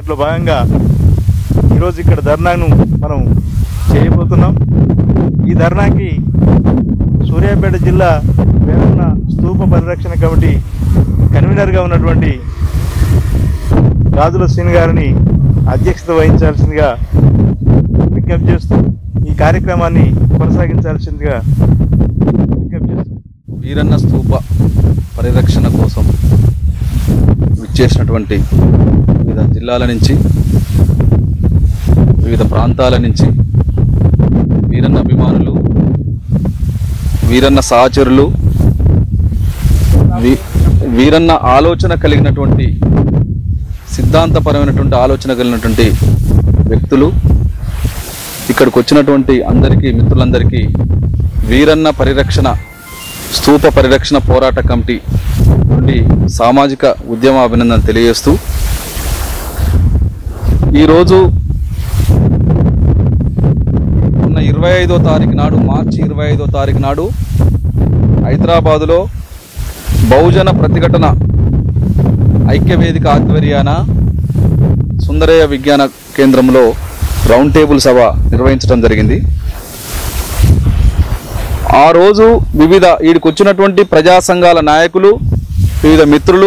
దాంట్లో భాగంగా ఈరోజు ఇక్కడ ధర్నాను మనం చేయబోతున్నాం ఈ ధర్నాకి సూర్యాపేట జిల్లా వేమన్న స్తూప పరిరక్షణ కమిటీ కన్వీనర్గా ఉన్నటువంటి రాజుల శ్రీని గారిని అధ్యక్షత వహించాల్సిందిగా విజ్ఞప్తి చేస్తూ ఈ కార్యక్రమాన్ని కొనసాగించాల్సిందిగా విజ్ఞప్తి చేస్తూ వీరన్న స్తూప పరిరక్షణ కోసం విచ్చేసినటువంటి వివిధ జిల్లాల నుంచి వివిధ ప్రాంతాల నుంచి వీరన్న అభిమానులు వీరన్న సహచరులు వీ- వీరన్న ఆలోచన కలిగినటువంటి సిద్ధాంతపరమైనటువంటి ఆలోచన కలిగినటువంటి వ్యక్తులు ఇక్కడికి వచ్చినటువంటి అందరికీ మిత్రులందరికీ వీరన్న పరిరక్షణ స్తూప పరిరక్షణ పోరాట కమిటీ నుండి సామాజిక ఉద్యమ అభినందన తెలియజేస్తూ ఈరోజు ఉన్న ఇరవై ఐదో తారీఖు నాడు మార్చి ఇరవై ఐదో తారీఖు నాడు హైదరాబాదులో బహుజన ప్రతిఘటన ఐక్యవేదిక ఆధ్వర్యాన సుందరయ్య విజ్ఞాన కేంద్రంలో రౌండ్ టేబుల్ సభ నిర్వహించడం జరిగింది ఆ రోజు వివిధ వీడికి వచ్చినటువంటి ప్రజా సంఘాల నాయకులు వివిధ మిత్రులు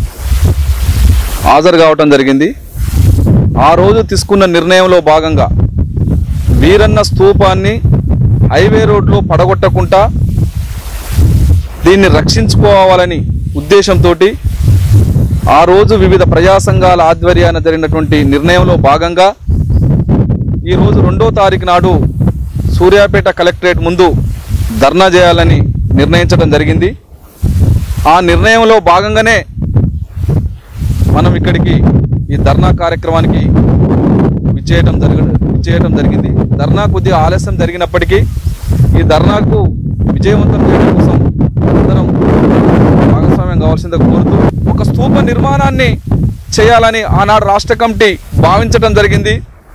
హాజరు కావటం జరిగింది ఆ రోజు తీసుకున్న నిర్ణయంలో భాగంగా వీరన్న స్తూపాన్ని హైవే రోడ్లో పడగొట్టకుండా దీన్ని రక్షించుకోవాలని ఉద్దేశంతో ఆ రోజు వివిధ ప్రజా సంఘాల ఆధ్వర్యాన జరిగినటువంటి నిర్ణయంలో భాగంగా ఈరోజు రెండో తారీఖు నాడు సూర్యాపేట కలెక్టరేట్ ముందు ధర్నా చేయాలని నిర్ణయించడం జరిగింది ఆ నిర్ణయంలో భాగంగానే మనం ఇక్కడికి ఈ ధర్నా కార్యక్రమానికి విచ్చేయటం జరగ విచ్చేయటం జరిగింది ధర్నా కొద్దిగా ఆలస్యం జరిగినప్పటికీ ఈ ధర్నాకు విజయవంతం చేయడం కోసం అందరం భాగస్వామ్యం కావాల్సిందిగా కోరుతూ ఒక స్తూప నిర్మాణాన్ని చేయాలని ఆనాడు రాష్ట్ర కమిటీ భావించడం జరిగింది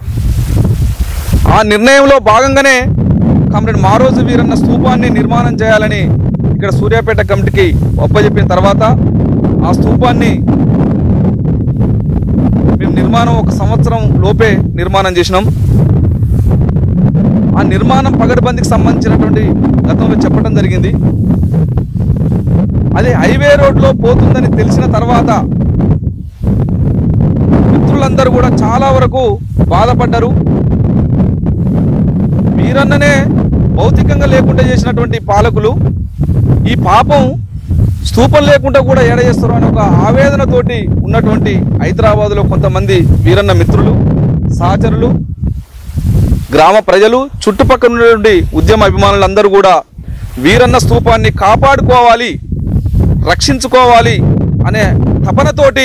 ఆ నిర్ణయంలో భాగంగానే కామ్రేడ్ మారోజు వీరన్న స్తూపాన్ని నిర్మాణం చేయాలని ఇక్కడ సూర్యాపేట కమిటీకి ఒప్పజెప్పిన తర్వాత ఆ స్తూపాన్ని మేము నిర్మాణం ఒక సంవత్సరం లోపే నిర్మాణం చేసినాం ఆ నిర్మాణం పగడబందికి సంబంధించినటువంటి గతంలో చెప్పడం జరిగింది అది హైవే రోడ్లో పోతుందని తెలిసిన తర్వాత మిత్రులందరూ కూడా చాలా వరకు బాధపడ్డారు వీరన్ననే భౌతికంగా లేకుండా చేసినటువంటి పాలకులు ఈ పాపం స్తూపం లేకుండా కూడా ఏడ చేస్తారు అనే ఒక ఆవేదనతోటి ఉన్నటువంటి హైదరాబాదులో కొంతమంది వీరన్న మిత్రులు సహచరులు గ్రామ ప్రజలు చుట్టుపక్కల ఉన్నటువంటి ఉద్యమ అభిమానులందరూ కూడా వీరన్న స్తూపాన్ని కాపాడుకోవాలి రక్షించుకోవాలి అనే తపనతోటి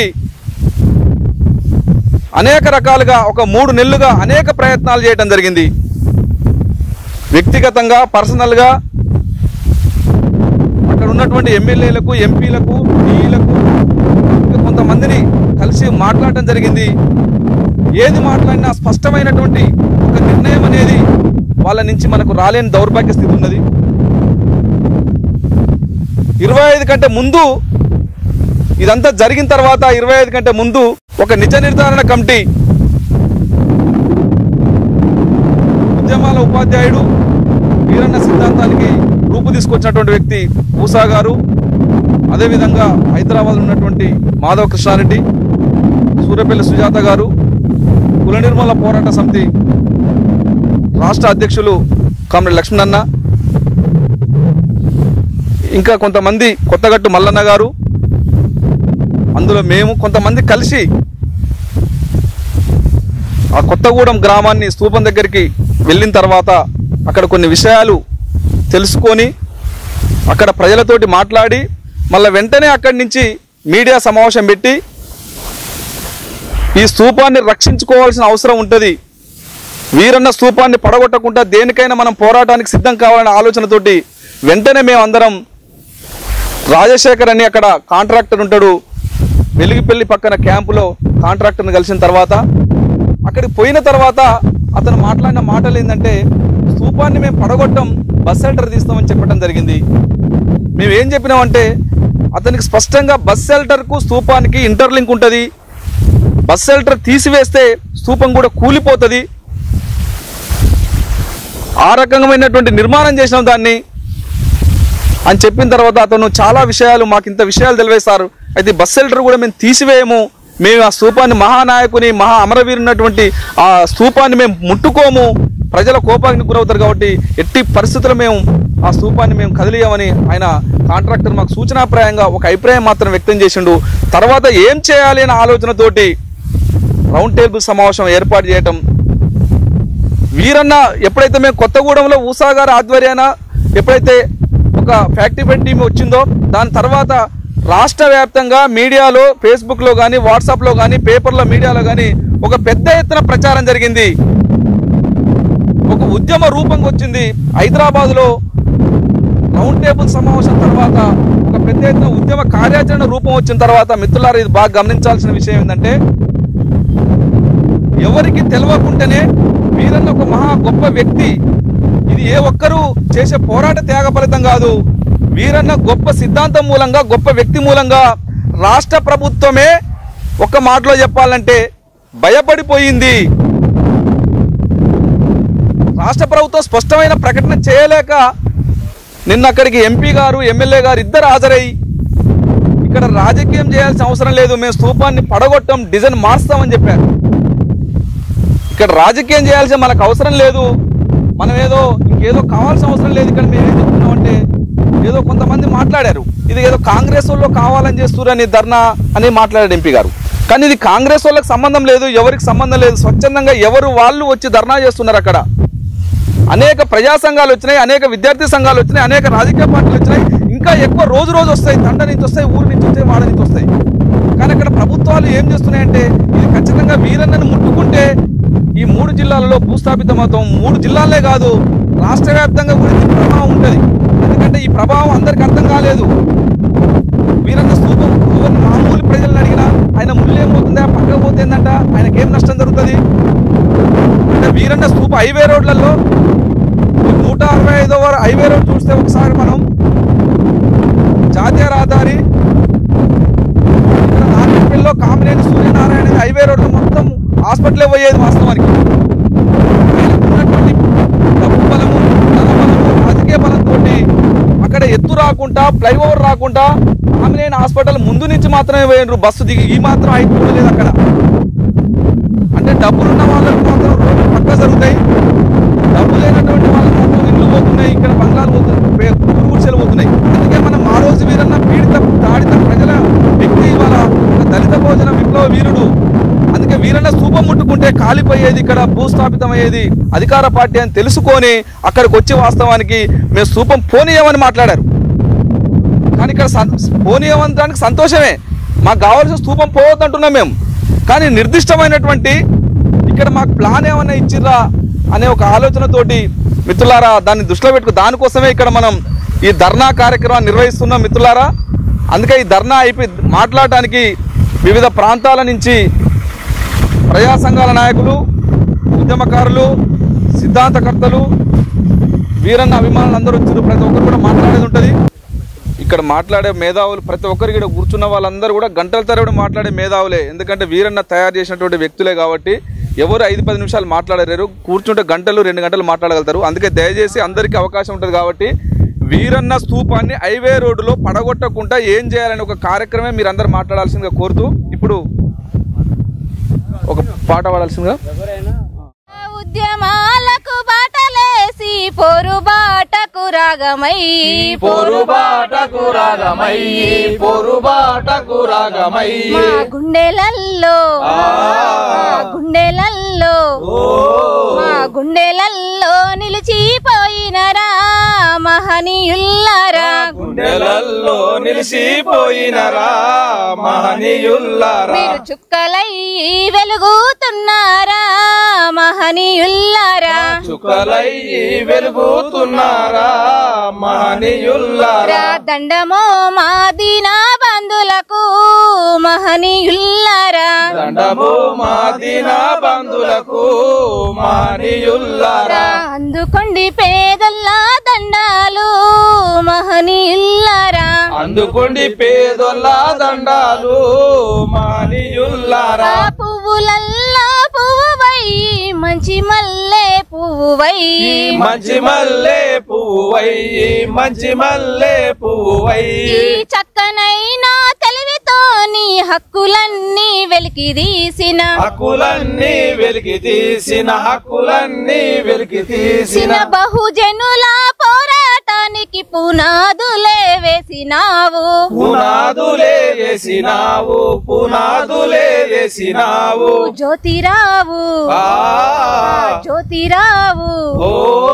అనేక రకాలుగా ఒక మూడు నెలలుగా అనేక ప్రయత్నాలు చేయడం జరిగింది వ్యక్తిగతంగా పర్సనల్గా అక్కడ ఉన్నటువంటి ఎమ్మెల్యేలకు ఎంపీలకు డీలకు ఇంకా కొంతమందిని కలిసి మాట్లాడటం జరిగింది ఏది మాట్లాడినా స్పష్టమైనటువంటి ఒక నిర్ణయం అనేది వాళ్ళ నుంచి మనకు రాలేని దౌర్భాగ్య స్థితి ఉన్నది ఇరవై ఐదు కంటే ముందు ఇదంతా జరిగిన తర్వాత ఇరవై ఐదు కంటే ముందు ఒక నిజ నిర్ధారణ కమిటీ ఉద్యమాల ఉపాధ్యాయుడు వీరన్న సిద్ధాంతానికి రూపు తీసుకొచ్చినటువంటి వ్యక్తి ఊసా గారు అదేవిధంగా హైదరాబాద్ ఉన్నటువంటి మాధవ కృష్ణారెడ్డి సూర్యపల్లి సుజాత గారు కుల నిర్మూలన పోరాట సమితి రాష్ట్ర అధ్యక్షులు కామ్రేడ్ లక్ష్మణన్న ఇంకా కొంతమంది కొత్తగట్టు మల్లన్న గారు అందులో మేము కొంతమంది కలిసి ఆ కొత్తగూడెం గ్రామాన్ని స్తూపం దగ్గరికి వెళ్ళిన తర్వాత అక్కడ కొన్ని విషయాలు తెలుసుకొని అక్కడ ప్రజలతోటి మాట్లాడి మళ్ళీ వెంటనే అక్కడి నుంచి మీడియా సమావేశం పెట్టి ఈ స్తూపాన్ని రక్షించుకోవాల్సిన అవసరం ఉంటుంది వీరన్న స్తూపాన్ని పడగొట్టకుండా దేనికైనా మనం పోరాటానికి సిద్ధం కావాలనే ఆలోచనతోటి వెంటనే మేమందరం రాజశేఖర్ అని అక్కడ కాంట్రాక్టర్ ఉంటాడు వెలుగుపల్లి పక్కన క్యాంపులో కాంట్రాక్టర్ని కలిసిన తర్వాత అక్కడికి పోయిన తర్వాత అతను మాట్లాడిన మాటలు ఏంటంటే స్తూపాన్ని మేము పడగొట్టం బస్ షెల్టర్ తీస్తామని చెప్పడం జరిగింది మేము ఏం చెప్పినామంటే అతనికి స్పష్టంగా బస్ షెల్టర్కు స్తూపానికి ఇంటర్లింక్ ఉంటుంది బస్ షెల్టర్ తీసివేస్తే స్తూపం కూడా కూలిపోతుంది ఆ రకమైనటువంటి నిర్మాణం చేసినాం దాన్ని అని చెప్పిన తర్వాత అతను చాలా విషయాలు మాకు ఇంత విషయాలు తెలివేశారు అయితే ఈ బస్ షెల్టర్ కూడా మేము తీసివేయము మేము ఆ స్తూపాన్ని మహానాయకుని మహా అమరవీరు ఉన్నటువంటి ఆ స్తూపాన్ని మేము ముట్టుకోము ప్రజల కోపానికి గురవుతారు కాబట్టి ఎట్టి పరిస్థితుల్లో మేము ఆ స్తూపాన్ని మేము కదిలియమని ఆయన కాంట్రాక్టర్ మాకు సూచనాప్రాయంగా ఒక అభిప్రాయం మాత్రం వ్యక్తం చేసిండు తర్వాత ఏం చేయాలి అనే ఆలోచనతోటి రౌండ్ టేబుల్ సమావేశం ఏర్పాటు చేయటం వీరన్న ఎప్పుడైతే మేము కొత్తగూడెంలో ఊసా గారి ఆధ్వర్యాన ఎప్పుడైతే ఒక ఫ్యాక్టరీ పెన్ టీం వచ్చిందో దాని తర్వాత రాష్ట్ర వ్యాప్తంగా మీడియాలో ఫేస్బుక్లో కానీ వాట్సాప్లో కానీ పేపర్లో మీడియాలో కానీ ఒక పెద్ద ఎత్తున ప్రచారం జరిగింది ఒక ఉద్యమ రూపంగా వచ్చింది హైదరాబాద్లో రౌండ్ టేబుల్ సమావేశం తర్వాత ఒక పెద్ద ఎత్తున ఉద్యమ కార్యాచరణ రూపం వచ్చిన తర్వాత మిత్రులారా ఇది బాగా గమనించాల్సిన విషయం ఏంటంటే ఎవరికి తెలియకుండానే వీరన్న ఒక మహా గొప్ప వ్యక్తి ఇది ఏ ఒక్కరూ చేసే పోరాట త్యాగ ఫలితం కాదు వీరన్న గొప్ప సిద్ధాంతం మూలంగా గొప్ప వ్యక్తి మూలంగా రాష్ట్ర ప్రభుత్వమే ఒక్క మాటలో చెప్పాలంటే భయపడిపోయింది రాష్ట్ర ప్రభుత్వం స్పష్టమైన ప్రకటన చేయలేక నిన్న అక్కడికి ఎంపీ గారు ఎమ్మెల్యే గారు ఇద్దరు హాజరై ఇక్కడ రాజకీయం చేయాల్సిన అవసరం లేదు మేము స్తూపాన్ని పడగొట్టం డిజైన్ మార్స్తామని చెప్పారు ఇక్కడ రాజకీయం చేయాల్సిన మనకు అవసరం లేదు మనం ఏదో ఇంకేదో కావాల్సిన అవసరం లేదు ఇక్కడ మేము ఏం చెప్తున్నామంటే ఏదో కొంతమంది మాట్లాడారు ఇది ఏదో కాంగ్రెస్ వాళ్ళు కావాలని చేస్తురని ధర్నా అని మాట్లాడాడు ఎంపీ గారు కానీ ఇది కాంగ్రెస్ వాళ్ళకి సంబంధం లేదు ఎవరికి సంబంధం లేదు స్వచ్ఛందంగా ఎవరు వాళ్ళు వచ్చి ధర్నా చేస్తున్నారు అక్కడ అనేక ప్రజా సంఘాలు వచ్చినాయి అనేక విద్యార్థి సంఘాలు వచ్చినాయి అనేక రాజకీయ పార్టీలు వచ్చినాయి ఇంకా ఎక్కువ రోజు రోజు వస్తాయి తండ నుంచి వస్తాయి ఊరు నుంచి వస్తాయి వాడ నుంచి వస్తాయి కానీ అక్కడ ప్రభుత్వాలు ఏం చేస్తున్నాయంటే ఇది ఖచ్చితంగా వీరన్నను ముట్టుకుంటే ఈ మూడు జిల్లాలలో భూస్థాపితమవుతాం మూడు జిల్లాలే కాదు రాష్ట్ర వ్యాప్తంగా కూడా దీని ప్రభావం ఉంటుంది ఎందుకంటే ఈ ప్రభావం అందరికి అర్థం కాలేదు వీరన్న స్తూపం ఎవరు మామూలు ప్రజలను అడిగినా ఆయన ముళ్ళు ఏమవుతుందా పక్కకు పోతే ఏందంట ఆయనకి ఏం నష్టం జరుగుతుంది అంటే వీరన్న స్తూప హైవే రోడ్లలో నూట అరవై ఐదో హైవే రోడ్ చూస్తే ఒకసారి మనం జాతీయ రహదారి ఇక్కడ నారాయణపల్లిలో కామినేని సూర్యనారాయణ హైవే రోడ్లు మొత్తం హాస్పిటలే పోయేది వాస్తవానికి ఆయనకు ఉన్నటువంటి డబ్బు బలము ధన బలము రాజకీయ బలంతో అక్కడ ఎత్తు రాకుండా ఫ్లైఓవర్ రాకుండా కామినేని హాస్పిటల్ ముందు నుంచి మాత్రమే పోయినారు బస్సు దిగి ఈ మాత్రం హైట్ కూడా లేదు అక్కడ అంటే డబ్బులు ఉన్న వాళ్ళకి మాత్రం రోడ్లు పక్క జరుగుతాయి డబ్బు లేనటువంటి వాళ్ళకి మాత్రం ఇల్లు పోతున్నాయి ఇక్కడ బంగ్లాలు పోతున్నాయి గురుగుడిసెలు పోతున్నాయి అందుకే మనం ఆ రోజు వీరన్న పీడిత తాడిత ప్రజల వ్యక్తి ఇవాళ ఒక దళిత భోజన విప్లవ వీరుడు అందుకే వీరన్న స్థూపం ముట్టుకుంటే కాలిపోయేది ఇక్కడ భూస్థాపితం అయ్యేది అధికార పార్టీ అని తెలుసుకొని అక్కడికి వచ్చి వాస్తవానికి మేము స్థూపం పోనీయమని మాట్లాడారు కానీ ఇక్కడ సం- పోనీయమంతానికి సంతోషమే మాకు కావాల్సిన స్థూపం పోవద్దంటున్నాం మేము కానీ నిర్దిష్టమైనటువంటి ఇక్కడ మాకు ప్లాన్ ఏమన్నా ఇచ్చిర్రా అనే ఒక ఆలోచనతోటి మిత్రులారా దాన్ని దృష్టిలో పెట్టుకు దానికోసమే ఇక్కడ మనం ఈ ధర్నా కార్యక్రమాన్ని నిర్వహిస్తున్నాం మిత్రులారా అందుకే ఈ ధర్నా అయిపోయి మాట్లాడటానికి వివిధ ప్రాంతాల నుంచి ప్రజా సంఘాల నాయకులు ఉద్యమకారులు సిద్ధాంతకర్తలు వీరన్న అభిమానులు అందరూ వచ్చారు ప్రతి ఒక్కరు కూడా మాట్లాడేది ఉంటుంది ఇక్కడ మాట్లాడే మేధావులు ప్రతి ఒక్కరికి ఇక్కడ కూర్చున్న వాళ్ళందరూ కూడా గంటల తరబడి మాట్లాడే మేధావులే ఎందుకంటే వీరన్న తయారు చేసినటువంటి వ్యక్తులే కాబట్టి ఎవరు ఐదు పది నిమిషాలు మాట్లాడలేరు కూర్చుంటే గంటలు రెండు గంటలు మాట్లాడగలుగుతారు అందుకే దయచేసి అందరికీ అవకాశం ఉంటుంది కాబట్టి వీరన్న స్తూపాన్ని హైవే రోడ్డులో పడగొట్టకుండా ఏం చేయాలని ఒక కార్యక్రమే మీరు అందరు మాట్లాడాల్సిందిగా కోరుతూ ఇప్పుడు ఒక పాట పాడాల్సిందిగా ఉద్యమాలకు బాటలేసి పోరుబాటకు రాగమై పోరుబాటకు రాగమయ్యి పోరుబాటకు రాగమయ్యి మా గుండెలల్లో మా గుండెలల్లో మా గుండెలల్లో నిలిచిపోయినరా మహనీయుల్లారా గుండెలల్లో నిలిసిపోయినరా మహనీయుల్లారా మీరు చుక్కలై వెలుగుతున్నారా మహనీయుల్లారా చుక్కలయ్యి వెలుగుతున్నారా మహనీయుల్లారా దండమో మా దీనా బంధులకు మహనీయుల్లారా మహనీయుల్లారా దండము మాదిన బంధులకు మహనీయుల్లారా అందుకోండి పేదల్లా దండాలు మహనీయుల్లారా అందుకోండి పేదొల్ల దండాలు మహనీయుల్లారా ఆ పువ్వులల్లా పువ్వువై మంచి మల్లె పువ్వువై మంచి మల్లె పువ్వయ్యి మంచి మల్లె పువ్వయ్యి ఈ చక్కనైనా తెలివితోని హక్కులన్నీ వెలికి తీసిన హక్కులన్నీ వెలికి తీసిన హక్కులన్నీ వెలికి తీసిన చిన్న బహుజనుల పోరాటానికి పునాదులే వేసినావు పునాదులే వేసినావు పునాదులే వేసినావు జ్యోతిరావు ఆ జ్యోతిరావు ఓ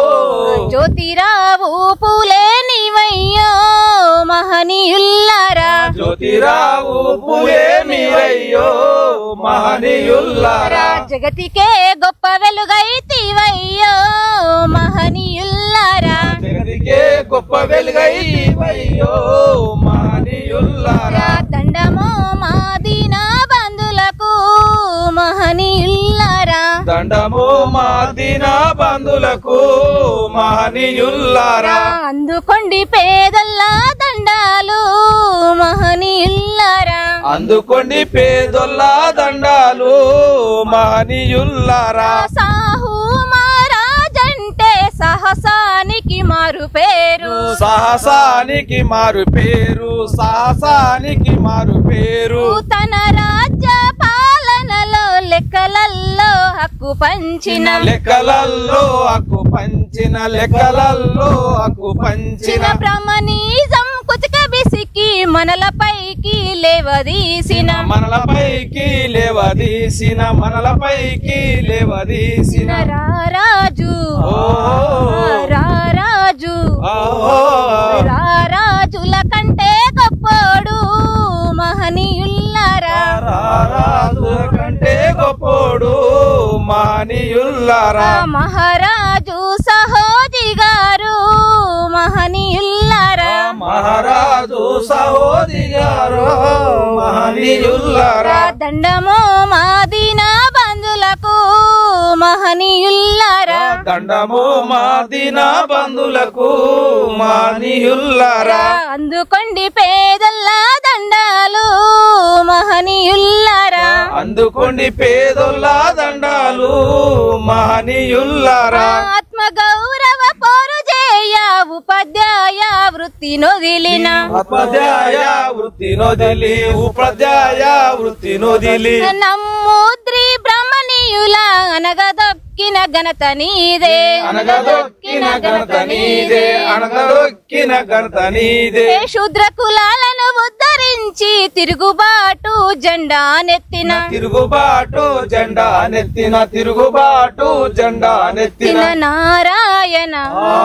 జ్యోతిరావు పూలే నీవయ్యో మహనీయుల్లారా జ్యోతిరావు పులే మీరయ్యో మహనీయుల్లారా జగతికే గొప్ప వెలుగైతివయ్యో మహనీయుల్లారా జగతికే గొప్ప వెలుగయ్యో మహనీయుల్లారా దండమో మాదీన బంధులకు మహనీయుల్లారా దండము మా దిన బంధులకు మహనీయుల్లారా అందుకోండి పేదల్లా దండాలు మహనీయుల్లారా అందుకోండి పేదొల్ల దండాలు మహనీయుల్లారా సాహు మహారాజంటే సాహసానికి మారు పేరు సాహసానికి మారు పేరు సాహసానికి మారు పేరు తన రాజ్య పాలనలో లెక్కలల్లో హక్కు పంచిన లెక్కలల్లో హక్కు పంచిన లెక్కలల్లో హక్కు పంచిన చిన్న బ్రహ్మణీజం కుచిక బిసికి మనలపైకి లేవదీసిన మనలపైకి లేవదీసిన మనలపైకి లేవదీసిన రారాజు ఓ. రారాజు ఓ. రారాజుల కంటే గొప్పోడు మహనీయుల్లారా రారాజుల కంటే గొప్పోడు మహనీయుల్లారా మహారాజు సహోది గారు మహనీయుల్లారా మహారాజు సహోది గారు మహనీయుల్లారా దండమో మాదీన బంధులకు మహనీయుల్లారా దండము మా దిన బంధులకు మహనీయుల్లారా అందుకోండి పేదల్లా దండాలు మహనీయుల్లారా అందుకోండి పేదొల్ల దండాలు మహనీయుల్లారా ఆత్మ గౌరవ పోరు చేయ ఉపాధ్యాయ వృత్తి నొదిలిన ఉపాధ్యాయ వృత్తి నొదిలి ఉపాధ్యాయ వృత్తి నొదిలి నమ్ముద్రి బ్రహ్మణీయుల అనగదొక్కిన ఘనత నీదే అనగదొక్కిన ఘనత నీదే అనగదొక్కిన ఘనత నీదే ఏ శూద్ర కులాలను ఉద్ధరించి తిరుగుబాటు జెండా నెత్తిన తిరుగుబాటు జెండా నెత్తిన తిరుగుబాటు జెండా నెత్తిన తిన నారాయణ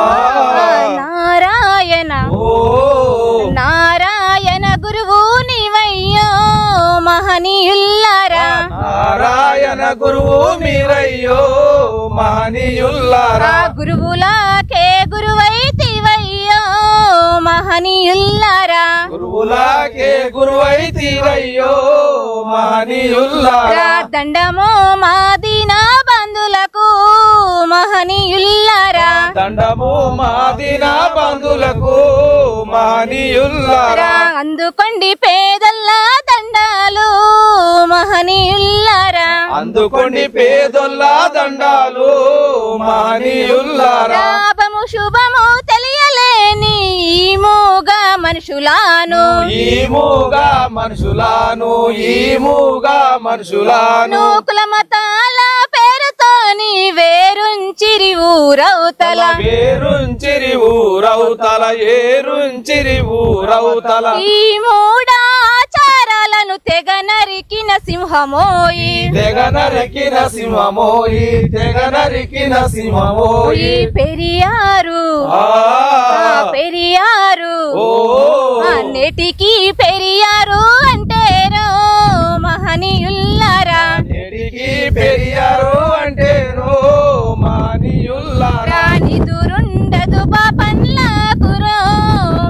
నారాయణ ఓ నారాయణ గురువు నీవయ్యో మహనీయుల్లారా నారాయణ గురువు మీరయ్యో మహనీయుల్లారా ఆ గురువులకే గురువైతివయ్యో మహనీయుల్లారా గురువులాకే గురువైతివయ్యో మహనీయుల్లారా రా దండమో మాదీన బంధులకు మహనీయుల్లారా దండము మాదిన బంధులకు మహనీయుల్లారా రా అందుకోండి పేదల్లా దండాలు మహనీయుల్లారా అందుకోండి పేదొల్ల దండాలు మహనీయుల్లారా లాభము శుభము తెలియలేని ఈ మూగ మనుషులాను ఈ మూగా మనుషులాను ఈ మూగా మనుషులాను కుల మతాల పేరుతోని వేరుంచిరి ఊరవుతల వేరుంచిరి ఊరవుతల ఏరుంచిరి ఊరవుతల ఈ మూడాచారాలను తెగ నరికిన సింహమోయి తెగ నరికిన సింహమోయి తెగ నరికిన సింహమోయి ఈ పెరియారు ఆ, ఆ పెరియారు ఓ ఆ నేటికి పెరియారు అంటేరో మహనీయుల్లారా నేటికి పెరియారు అంటే రో మానియుల్లారా నిదురుండదు పాపన్ల గురో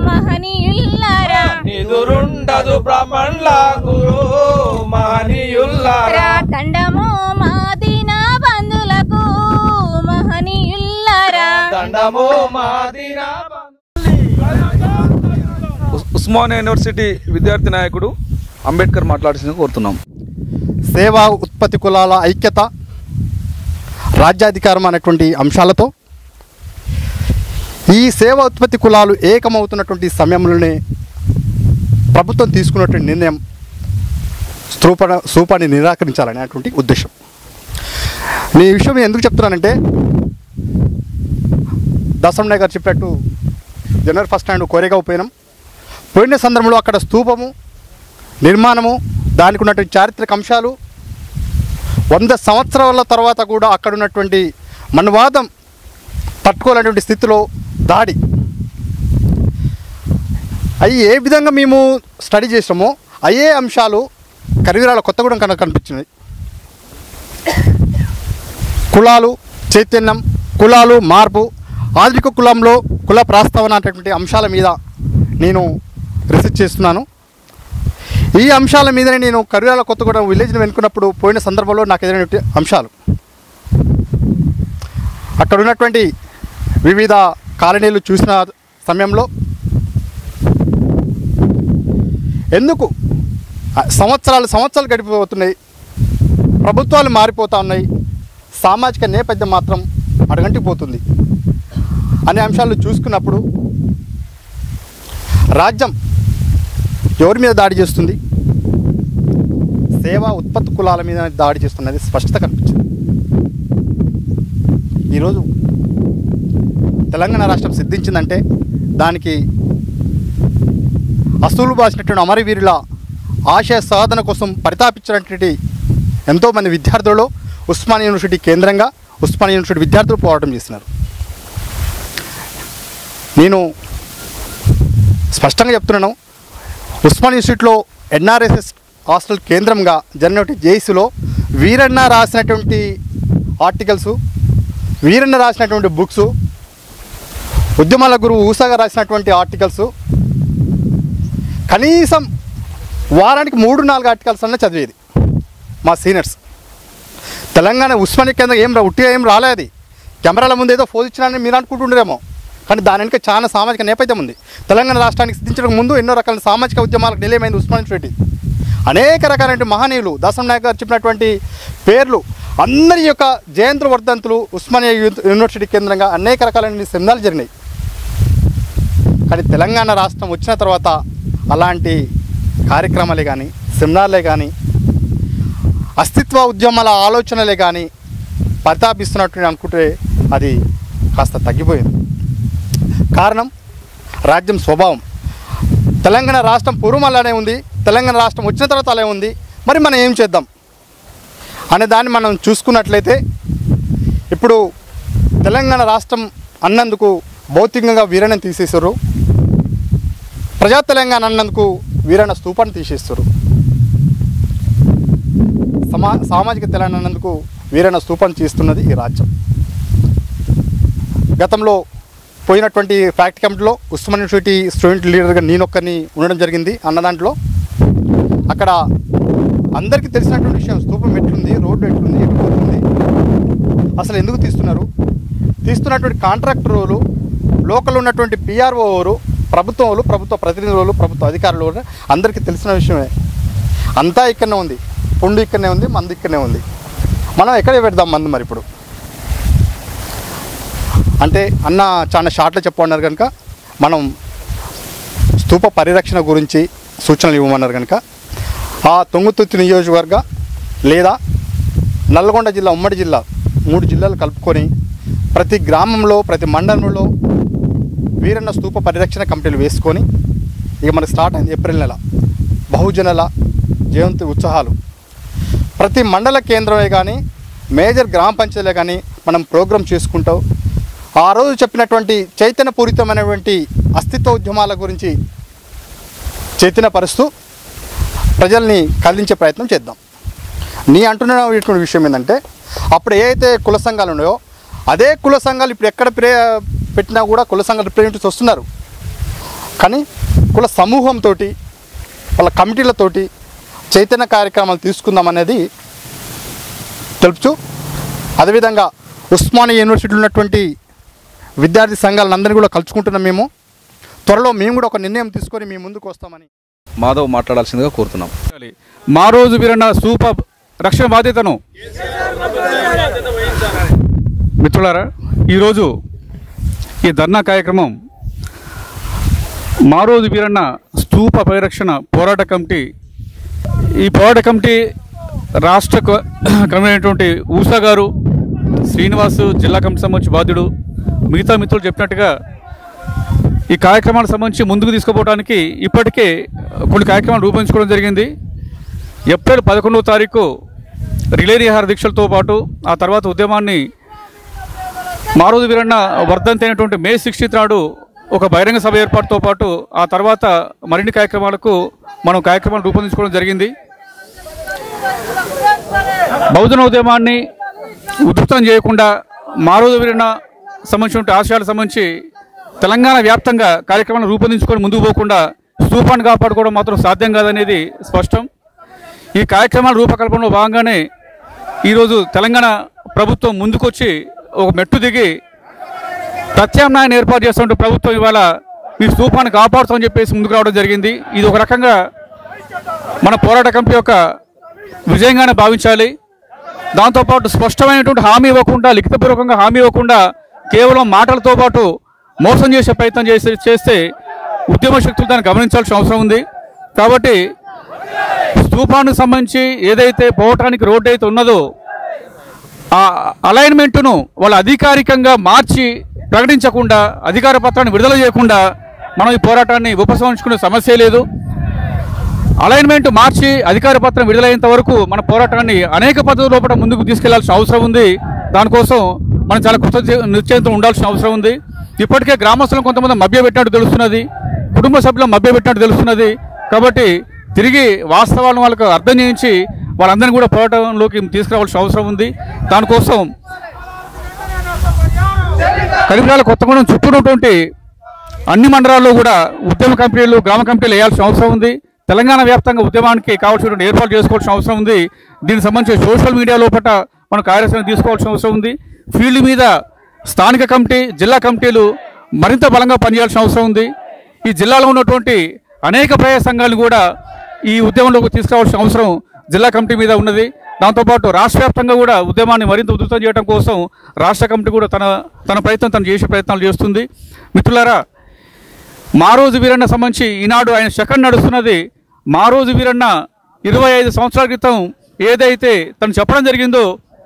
మహనీయుల్లారా నిదురుండదు బ్రహ్మణ్ల గురు మహనీయుల్లారా బంధము మాదిన ఉస్- ఉస్మానియా యూనివర్సిటీ విద్యార్థి నాయకుడు అంబేద్కర్ మాట్లాడాల్సింది కోరుతున్నాం సేవా ఉత్పత్తి కులాల ఐక్యత రాజ్యాధికారం అనేటువంటి అంశాలతో ఈ సేవా ఉత్పత్తి కులాలు ఏకమవుతున్నటువంటి సమయంలోనే ప్రభుత్వం తీసుకున్నటువంటి నిర్ణయం స్థూప స్థూపాన్ని నిరాకరించాలనేటువంటి ఉద్దేశం నేను ఈ విషయం ఎందుకు చెప్తున్నానంటే దసరం గారు చెప్పినట్టు జనవరి ఫస్ట్ స్టాండ్ కోరేగావ్ పోయినాం పోయిన సందర్భంలో అక్కడ స్థూపము నిర్మాణము దానికి ఉన్నటువంటి చారిత్రక అంశాలు వంద సంవత్సరాల తర్వాత కూడా అక్కడ ఉన్నటువంటి మన్వాదం తట్టుకోలేనటువంటి స్థితిలో దాడి అవి ఏ విధంగా మేము స్టడీ చేసామో అయ్యే అంశాలు కరివీరాల కొత్తగూడెం కనుక కనిపించినాయి కులాలు చైతన్యం కులాలు మార్పు ఆధునిక కులంలో కుల ప్రస్తావన అనేటువంటి అంశాల మీద నేను రీసెర్చ్ చేస్తున్నాను ఈ అంశాల మీదనే నేను కరివేల కొత్తగూడెం విలేజ్ని వెనుకున్నప్పుడు పోయిన సందర్భంలో నాకు ఎదురైన అంశాలు అక్కడ ఉన్నటువంటి వివిధ కాలనీలు చూసిన సమయంలో ఎందుకు ఆ, సంవత్సరాలు సంవత్సరాలు గడిపిపోతున్నాయి ప్రభుత్వాలు మారిపోతూ ఉన్నాయి సామాజిక నేపథ్యం మాత్రం అడగంటికి పోతుంది అనే అంశాలు చూసుకున్నప్పుడు రాజ్యం ఎవరి మీద దాడి చేస్తుంది సేవా ఉత్పత్తి కులాల మీద దాడి చేస్తున్నది స్పష్టత కనిపించింది ఈరోజు తెలంగాణ రాష్ట్రం సిద్ధించిందంటే దానికి అసూలు బాసినటువంటి అమరవీరుల ఆశయ సాధన కోసం పరితాపించినటువంటి ఎంతోమంది విద్యార్థులు ఉస్మానియా యూనివర్సిటీ కేంద్రంగా ఉస్మానియా యూనివర్సిటీ విద్యార్థులు పోరాటం చేస్తున్నారు నేను స్పష్టంగా చెప్తున్నాను ఉస్మాన్ యూనివర్సిటీలో ఎన్ఆర్ఎస్ఎస్ హాస్టల్ కేంద్రంగా జరిగినటువంటి జేఈసీలో వీరన్న రాసినటువంటి ఆర్టికల్స్ వీరన్న రాసినటువంటి బుక్స్ ఉద్యమాల గురువు ఊసాగా రాసినటువంటి ఆర్టికల్స్ కనీసం వారానికి మూడు నాలుగు ఆర్టికల్స్ అన్న చదివేది మా సీనియర్స్ తెలంగాణ ఉస్మానియా కేంద్రం ఏం రా ఉట్టిగా ఏం రాలేదు కెమెరాల ముందు ఏదో ఫోజ్ ఇచ్చినారని మీరు అనుకుంటుండరేమో కానీ దాని వెనుక చాలా సామాజిక నేపథ్యం ఉంది తెలంగాణ రాష్ట్రానికి సిద్ధించడానికి ముందు ఎన్నో రకాల సామాజిక ఉద్యమాలకు నిలయమైంది ఉస్మాన్ యూనివర్సిటీ అనేక రకాలైన మహనీయులు దాసం నాయక్ గారు చెప్పినటువంటి పేర్లు అందరి యొక్క జయంతులు వర్ధంతులు ఉస్మానియా యూ- యూనివర్సిటీ కేంద్రంగా అనేక రకాలైన సెమినార్లు జరిగినాయి కానీ తెలంగాణ రాష్ట్రం వచ్చిన తర్వాత అలాంటి కార్యక్రమాలే కానీ సెమినార్లే కానీ అస్తిత్వ ఉద్యమాల ఆలోచనలే కానీ పరితాపిస్తున్నట్టు అనుకుంటే అది కాస్త తగ్గిపోయింది కారణం రాజ్యం స్వభావం తెలంగాణ రాష్ట్రం పూర్వం అలానే ఉంది తెలంగాణ రాష్ట్రం వచ్చిన తర్వాత అలానే ఉంది మరి మనం ఏం చేద్దాం అనే దాన్ని మనం చూసుకున్నట్లయితే ఇప్పుడు తెలంగాణ రాష్ట్రం అన్నందుకు భౌతికంగా వీరణ తీసేశారు ప్రజా తెలంగాణ అన్నందుకు వీరణ స్తూపాన్ని తీసేస్తారు సమా సామాజిక తెలంగాణ అన్నందుకు వీరణ స్తూపాన్ని తీస్తున్నది ఈ రాజ్యం గతంలో పోయినటువంటి ఫ్యాక్ట్ కమిటీలో ఉస్మాన్ యూనివర్సిటీ స్టూడెంట్ లీడర్గా నేనొక్కరిని ఉండడం జరిగింది అన్న దాంట్లో అక్కడ అందరికీ తెలిసినటువంటి విషయం స్తూపం ఎట్లుంది రోడ్డు ఎట్లుంది ఎటు పోతుంది అసలు ఎందుకు తీస్తున్నారు తీస్తున్నటువంటి కాంట్రాక్టర్లు లోకల్ ఉన్నటువంటి పిఆర్ఓలు ప్రభుత్వం వాళ్ళు ప్రభుత్వ ప్రతినిధులు ప్రభుత్వ అధికారులు కూడా అందరికీ తెలిసిన విషయమే అంతా ఇక్కడనే ఉంది పుండు ఇక్కడనే ఉంది మందు ఇక్కడనే ఉంది మనం ఎక్కడ పెడదాం మందు మరి ఇప్పుడు అంటే అన్న చాలా షార్ట్లో చెప్పమన్నారు కనుక మనం స్తూప పరిరక్షణ గురించి సూచనలు ఇవ్వమన్నారు కనుక ఆ తొంగుతుర్తి నియోజకవర్గ లేదా నల్గొండ జిల్లా ఉమ్మడి జిల్లా మూడు జిల్లాలు కలుపుకొని ప్రతి గ్రామంలో ప్రతి మండలంలో వీరన్న స్తూప పరిరక్షణ కమిటీలు వేసుకొని ఇక మనకి స్టార్ట్ అయింది ఏప్రిల్ నెల బహుజనుల జయంతి ఉత్సవాలు ప్రతి మండల కేంద్రమే కానీ మేజర్ గ్రామ పంచాయతీలే కానీ మనం ప్రోగ్రామ్ చేసుకుంటూ ఆ రోజు చెప్పినటువంటి చైతన్యపూరితమైనటువంటి అస్తిత్వ ఉద్యమాల గురించి చైతన్యపరుస్తూ ప్రజల్ని కదిలించే ప్రయత్నం చేద్దాం నీ అంటున్నటువంటి విషయం ఏంటంటే అప్పుడు ఏ అయితే కుల సంఘాలు ఉన్నాయో అదే కుల సంఘాలు ఇప్పుడు ఎక్కడ ప్రే పెట్టినా కూడా కుల సంఘాల రిప్రజెంటేటివ్స్ వస్తున్నారు కానీ కుల సమూహంతో వాళ్ళ కమిటీలతోటి చైతన్య కార్యక్రమాలు తీసుకుందాం అనేది తెలుపుతూ అదేవిధంగా ఉస్మానియా యూనివర్సిటీలో ఉన్నటువంటి విద్యార్థి సంఘాలందరినీ కూడా కలుసుకుంటున్నాం మేము త్వరలో మేము కూడా ఒక నిర్ణయం తీసుకొని మీ ముందుకు వస్తామని మాధవ్ మాట్లాడాల్సిందిగా కోరుతున్నాం మా రోజు వీరన్న సూపర్ రక్షణ బాధ్యతను మిత్రులారా ఈరోజు ఈ ధర్నా కార్యక్రమం మా రోజు వీరన్న స్తూప పరిరక్షణ పోరాట కమిటీ ఈ పోరాట కమిటీ రాష్ట్ర క- కమిటీ అయినటువంటి ఊషా గారు శ్రీనివాసు జిల్లా కమిటీ సంబంధించి బాధ్యుడు మిగతా మిత్రులు చెప్పినట్టుగా ఈ కార్యక్రమానికి సంబంధించి ముందుకు తీసుకుపోవడానికి ఇప్పటికే కొన్ని కార్యక్రమాలు రూపొందించుకోవడం జరిగింది ఏప్రిల్ పదకొండవ తారీఖు రిలే నిహార దీక్షలతో పాటు ఆ తర్వాత ఉద్యమాన్ని మారోజు వీరన్న వర్ధంతి అయినటువంటి మే సిక్స్టీన్త్ నాడు ఒక బహిరంగ సభ ఏర్పాటుతో పాటు ఆ తర్వాత మరిన్ని కార్యక్రమాలకు మనం కార్యక్రమాలు రూపొందించుకోవడం జరిగింది బహుజన ఉద్యమాన్ని ఉధృతం చేయకుండా మారోజు వీరన్న సంబంధించిన ఆశయాలకు సంబంధించి తెలంగాణ వ్యాప్తంగా కార్యక్రమాలను రూపొందించుకొని ముందుకు పోకుండా స్తూపాన్ని కాపాడుకోవడం మాత్రం సాధ్యం కాదనేది స్పష్టం ఈ కార్యక్రమాల రూపకల్పనలో భాగంగానే ఈరోజు తెలంగాణ ప్రభుత్వం ముందుకొచ్చి ఒక మెట్టు దిగి ప్రత్యామ్నాయాన్ని ఏర్పాటు చేస్తున్న ప్రభుత్వం ఇవాళ మీ స్తూపాన్ని కాపాడుతామని చెప్పేసి ముందుకు రావడం జరిగింది ఇది ఒక రకంగా మన పోరాట కమిటీ యొక్క విజయంగానే భావించాలి దాంతోపాటు స్పష్టమైనటువంటి హామీ ఇవ్వకుండా లిఖితపూర్వకంగా హామీ ఇవ్వకుండా కేవలం మాటలతో పాటు మోసం చేసే ప్రయత్నం చేసి చేస్తే ఉద్యమ శక్తులు దాన్ని గమనించాల్సిన అవసరం ఉంది కాబట్టి స్తూపానికి సంబంధించి ఏదైతే పోవటానికి రోడ్డు అయితే ఉన్నదో ఆ అలైన్మెంట్ను వాళ్ళు అధికారికంగా మార్చి ప్రకటించకుండా అధికార పత్రాన్ని విడుదల చేయకుండా మనం ఈ పోరాటాన్ని ఉపసంహరించుకునే సమస్య లేదు అలైన్మెంట్ మార్చి అధికార పత్రం విడుదలయ్యేంత వరకు మన పోరాటాన్ని అనేక పద్ధతుల లోపల ముందుకు తీసుకెళ్లాల్సిన అవసరం ఉంది దానికోసం మనం చాలా కృత నిశ్చయంతో ఉండాల్సిన అవసరం ఉంది ఇప్పటికే గ్రామస్తులను కొంతమంది మభ్యపెట్టినట్టు తెలుస్తున్నది కుటుంబ సభ్యులను మభ్యపెట్టినట్టు తెలుస్తున్నది కాబట్టి తిరిగి వాస్తవాలను వాళ్ళకు అర్థం చేయించి వాళ్ళందరినీ కూడా పోరాటంలోకి తీసుకురావాల్సిన అవసరం ఉంది దానికోసం కరీంనగర్ కొత్తగూడెం చుట్టూ ఉన్నటువంటి అన్ని మండలాల్లో కూడా ఉద్యమ కంపెనీలు గ్రామ కంపెనీలు వేయాల్సిన అవసరం ఉంది తెలంగాణ వ్యాప్తంగా ఉద్యమానికి కావాల్సినటువంటి ఏర్పాటు చేసుకోవాల్సిన అవసరం ఉంది దీనికి సంబంధించి సోషల్ మీడియా లోపల మనం కార్యాచరణ తీసుకోవాల్సిన అవసరం ఉంది ఫీల్డ్ మీద స్థానిక కమిటీ జిల్లా కమిటీలు మరింత బలంగా పనిచేయాల్సిన అవసరం ఉంది ఈ జిల్లాలో ఉన్నటువంటి అనేక ప్రజా సంఘాలను కూడా ఈ ఉద్యమంలోకి తీసుకురావాల్సిన అవసరం జిల్లా కమిటీ మీద ఉన్నది దాంతోపాటు రాష్ట్ర వ్యాప్తంగా కూడా ఉద్యమాన్ని మరింత ఉధృతం చేయడం కోసం రాష్ట్ర కమిటీ కూడా తన తన ప్రయత్నం తను చేసే ప్రయత్నాలు చేస్తుంది మిత్రులారా మా రోజు వీరన్న సంబంధించి ఈనాడు ఆయన సెకండ్ నడుస్తున్నది మా రోజు వీరన్న ఇరవై ఐదు సంవత్సరాల క్రితం ఏదైతే తను చెప్పడం జరిగిందో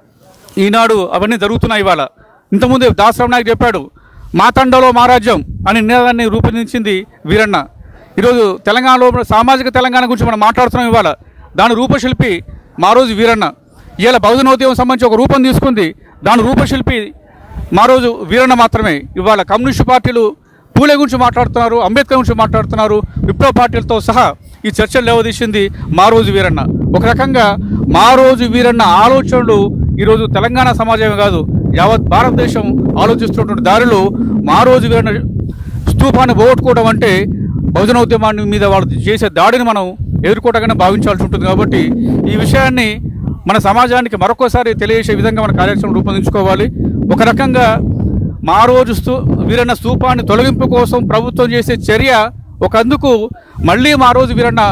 ఈనాడు అవన్నీ జరుగుతున్నాయి ఇవాళ ఇంతకుముందు దాసరావు నాయక్ చెప్పాడు మా తండలో మా రాజ్యం అనే నినాదాన్ని రూపొందించింది వీరన్న ఈరోజు తెలంగాణలో ఉన్న సామాజిక తెలంగాణ గురించి మనం మాట్లాడుతున్నాం ఇవాళ దాని రూపశిల్పి మా రోజు వీరన్న ఇవాళ బహుజనోద్యమం సంబంధించి ఒక రూపం తీసుకుంది దాని రూపశిల్పి మా రోజు వీరన్న మాత్రమే ఇవాళ కమ్యూనిస్టు పార్టీలు పూలే గురించి మాట్లాడుతున్నారు అంబేద్కర్ గురించి మాట్లాడుతున్నారు విప్లవ పార్టీలతో సహా ఈ చర్చలు లేవదీసింది మా రోజు వీరన్న ఒక రకంగా మా రోజు వీరన్న ఆలోచనలు ఈరోజు తెలంగాణ సమాజమే కాదు యావత్ భారతదేశం ఆలోచిస్తున్నటువంటి దారిలో మా రోజు వీరన్న స్తూపాన్ని పోగొట్టుకోవడం అంటే బహుజన ఉద్యమాన్ని మీద వాళ్ళు చేసే దాడిని మనం ఎదుర్కోవటంగానే భావించాల్సి ఉంటుంది కాబట్టి ఈ విషయాన్ని మన సమాజానికి మరొకసారి తెలియజేసే విధంగా మన కార్యాచరణ రూపొందించుకోవాలి ఒక రకంగా మా రోజు స్తూ వీరన్న స్తూపాన్ని తొలగింపు కోసం ప్రభుత్వం చేసే చర్య ఒక అందుకు మళ్ళీ మా రోజు వీరన్న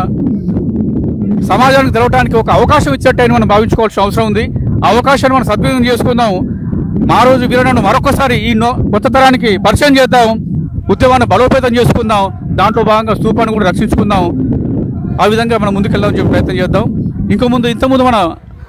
సమాజానికి తెలవడానికి ఒక అవకాశం ఇచ్చేట్టని మనం భావించుకోవాల్సిన అవసరం ఉంది ఆ అవకాశాన్ని మనం సద్వినియోగం చేసుకుందాం మా రోజు వీరన్నను మరొకసారి ఈ నో కొత్త తరానికి పరిచయం చేద్దాం ఉద్యమాన్ని బలోపేతం చేసుకుందాం దాంట్లో భాగంగా స్తూపాన్ని కూడా రక్షించుకుందాం ఆ విధంగా మనం ముందుకెళ్దాం చెప్పి ప్రయత్నం చేద్దాం ఇంకో ముందు ఇంతకుముందు మన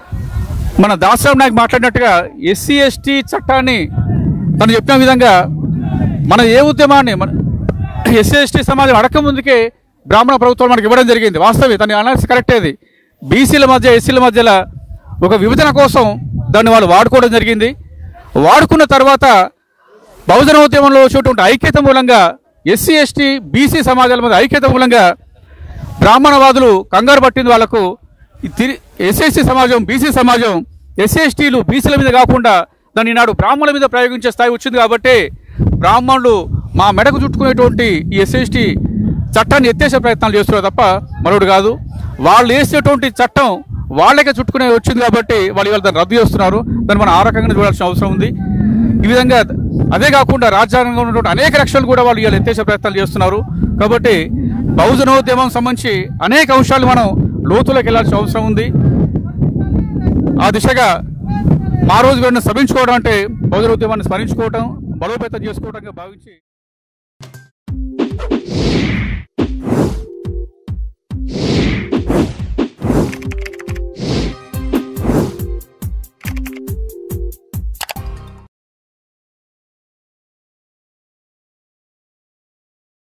మన దాసరావు నాయక్ మాట్లాడినట్టుగా ఎస్సీ ఎస్టీ చట్టాన్ని తను చెప్పిన విధంగా మన ఏ ఉద్యమాన్ని మన ఎస్సీ ఎస్టీ సమాజం అడక ముందుకే బ్రాహ్మణ ప్రభుత్వం మనకి ఇవ్వడం జరిగింది వాస్తవి తన అనాలిసిస్ కరెక్ట్ అది బీసీల మధ్య ఎస్సీల మధ్యలో ఒక విభజన కోసం దాన్ని వాళ్ళు వాడుకోవడం జరిగింది వాడుకున్న తర్వాత బహుజన ఉద్యమంలో వచ్చేటువంటి ఐక్యత మూలంగా ఎస్సీ ఎస్టీ బీసీ సమాజాల మధ్య ఐక్యత మూలంగా బ్రాహ్మణవాదులు కంగారు పట్టింది వాళ్లకు ఎస్ఎస్సీ సమాజం బీసీ సమాజం ఎస్సీ ఎస్టీలు బీసీల మీద కాకుండా దాన్ని నాడు బ్రాహ్మణుల మీద ప్రయోగించే స్థాయి వచ్చింది కాబట్టి బ్రాహ్మణులు మా మెడకు చుట్టుకునేటువంటి ఈ ఎస్ఎస్టీ చట్టాన్ని ఎత్తేసే ప్రయత్నాలు చేస్తున్నారు తప్ప మరొకటి కాదు వాళ్ళు వేసేటువంటి చట్టం వాళ్ళకే చుట్టుకునే వచ్చింది కాబట్టి వాళ్ళు ఇవాళ దాన్ని రద్దు చేస్తున్నారు దాన్ని మనం ఆ రకంగా చూడాల్సిన అవసరం ఉంది ఈ విధంగా అదే కాకుండా రాజ్యాంగంలో ఉన్నటువంటి అనేక రక్షణలు కూడా వాళ్ళు ఇవాళ ఎత్తేసే ప్రయత్నాలు చేస్తున్నారు కాబట్టి బహుజనోద్యమం సంబంధించి అనేక అంశాలు మనం లోతులోకి వెళ్ళాల్సిన అవసరం ఉంది ఆ దిశగా మా రోజు గారిని స్మరించుకోవడం అంటే బహుజన ఉద్యమాన్ని స్మరించుకోవడం బలోపేతం చేసుకోవడంగా భావించి